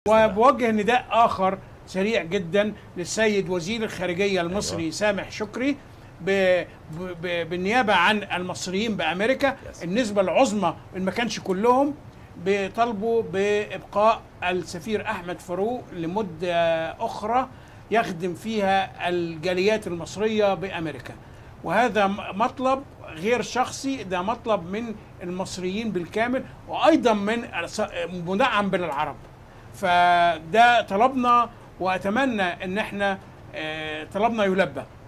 وبوجه نداء اخر سريع جدا للسيد وزير الخارجيه المصري أيوة. سامح شكري ب... ب... بالنيابه عن المصريين بامريكا Yes. النسبه العظمى ان ما كانش كلهم بيطالبوا بابقاء السفير احمد فاروق لمده اخرى يخدم فيها الجاليات المصريه بامريكا وهذا م- مطلب غير شخصي ده مطلب من المصريين بالكامل وايضا من الص- مدعم من العرب فده طلبنا واتمنى ان احنا آه، طلبنا يلبى